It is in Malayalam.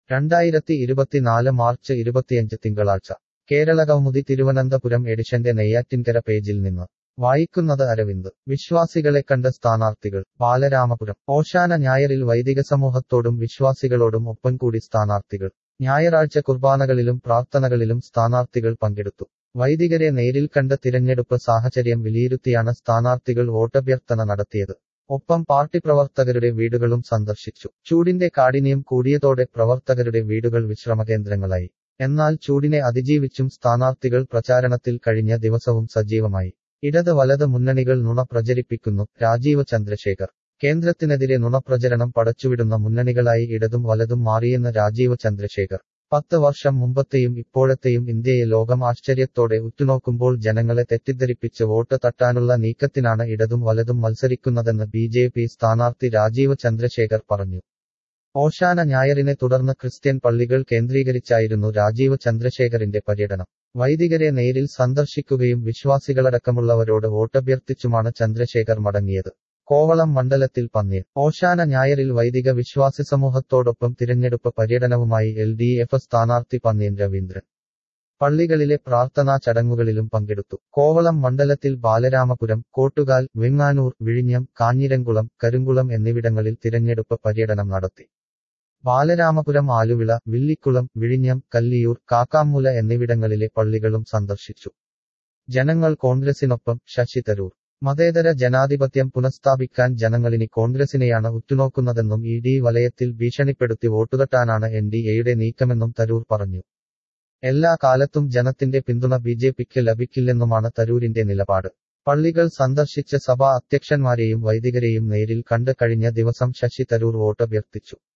രണ്ടായിരത്തി ഇരുപത്തിനാല് മാർച്ച് ഇരുപത്തിയഞ്ച് തിങ്കളാഴ്ച കേരളകൗമുദി തിരുവനന്തപുരം എഡിഷന്റെ നെയ്യാറ്റിൻകര പേജിൽ നിന്ന് വായിക്കുന്നത് അരവിന്ദ് വിശ്വാസികളെ കണ്ട സ്ഥാനാർത്ഥികൾ ബാലരാമപുരം ഓശാന ഞായറിൽ വൈദിക സമൂഹത്തോടും വിശ്വാസികളോടും ഒപ്പം കൂടി സ്ഥാനാർത്ഥികൾ ഞായറാഴ്ച കുർബാനകളിലും പ്രാർത്ഥനകളിലും സ്ഥാനാർത്ഥികൾ പങ്കെടുത്തു വൈദികരെ നേരിൽ കണ്ട തിരഞ്ഞെടുപ്പ് സാഹചര്യം വിലയിരുത്തിയാണ് സ്ഥാനാർത്ഥികൾ വോട്ടഭ്യർത്ഥന നടത്തിയത് ഒപ്പം പാർട്ടി പ്രവർത്തകരുടെ വീടുകളും സന്ദർശിച്ചു ചൂടിന്റെ കാഠിന്യം കൂടിയതോടെ പ്രവർത്തകരുടെ വീടുകൾ വിശ്രമകേന്ദ്രങ്ങളായി എന്നാൽ ചൂടിനെ അതിജീവിച്ചും സ്ഥാനാർത്ഥികൾ പ്രചാരണത്തിൽ കഴിഞ്ഞ ദിവസവും സജീവമായി ഇടത് വലത് മുന്നണികൾ നുണ പ്രചരിപ്പിക്കുന്നു രാജീവ് ചന്ദ്രശേഖർ കേന്ദ്രത്തിനെതിരെ നുണപ്രചരണം പടച്ചുവിടുന്ന മുന്നണികളായി ഇടതും വലതും മാറിയെന്ന് രാജീവ് ചന്ദ്രശേഖർ പത്ത് വർഷം മുമ്പത്തെയും ഇപ്പോഴത്തെയും ഇന്ത്യയെ ലോകം ആശ്ചര്യത്തോടെ ഉറ്റുനോക്കുമ്പോൾ ജനങ്ങളെ തെറ്റിദ്ധരിപ്പിച്ച് വോട്ട് തട്ടാനുള്ള നീക്കത്തിനാണ് ഇടതും വലതും മത്സരിക്കുന്നതെന്ന് ബി ജെ പി സ്ഥാനാർത്ഥി രാജീവ് ചന്ദ്രശേഖർ പറഞ്ഞു ഓശാന ഞായറിനെ തുടർന്ന് ക്രിസ്ത്യൻ പള്ളികൾ കേന്ദ്രീകരിച്ചായിരുന്നു രാജീവ് ചന്ദ്രശേഖറിന്റെ പര്യടനം വൈദികരെ നേരിൽ സന്ദർശിക്കുകയും വിശ്വാസികളടക്കമുള്ളവരോട് വോട്ടഭ്യർത്ഥിച്ചുമാണ് ചന്ദ്രശേഖർ മടങ്ങിയത് കോവളം മണ്ഡലത്തിൽ പന്നീർ ഓശാന ഞായറിൽ വൈദിക വിശ്വാസി സമൂഹത്തോടൊപ്പം തിരഞ്ഞെടുപ്പ് പര്യടനവുമായി എൽ ഡി എഫ് സ്ഥാനാർത്ഥി പന്നീൻ രവീന്ദ്രൻ പള്ളികളിലെ പ്രാർത്ഥനാ ചടങ്ങുകളിലും പങ്കെടുത്തു കോവളം മണ്ഡലത്തിൽ ബാലരാമപുരം കോട്ടുകാൽ വെങ്ങാനൂർ വിഴിഞ്ഞം കാഞ്ഞിരംകുളം കരുങ്കുളം എന്നിവിടങ്ങളിൽ തിരഞ്ഞെടുപ്പ് പര്യടനം നടത്തി ബാലരാമപുരം ആലുവിള വില്ലിക്കുളം വിഴിഞ്ഞം കല്ലിയൂർ കാക്കാമൂല എന്നിവിടങ്ങളിലെ പള്ളികളും സന്ദർശിച്ചു ജനങ്ങൾ കോൺഗ്രസിനൊപ്പം ശശി തരൂർ മതേതര ജനാധിപത്യം പുനഃസ്ഥാപിക്കാൻ ജനങ്ങളിനി കോൺഗ്രസിനെയാണ് ഉറ്റുനോക്കുന്നതെന്നും ഇ ഡി വലയത്തിൽ ഭീഷണിപ്പെടുത്തി വോട്ടുതട്ടാനാണ് എൻ ഡി എയുടെ നീക്കമെന്നും തരൂർ പറഞ്ഞു എല്ലാ കാലത്തും ജനത്തിന്റെ പിന്തുണ ബി ജെ പിക്ക് ലഭിക്കില്ലെന്നുമാണ് തരൂരിന്റെ നിലപാട് പള്ളികൾ സന്ദർശിച്ച സഭാ അധ്യക്ഷന്മാരെയും വൈദികരെയും നേരിൽ കണ്ട് കഴിഞ്ഞ ദിവസം ശശി തരൂർ വോട്ടഭ്യർത്ഥിച്ചു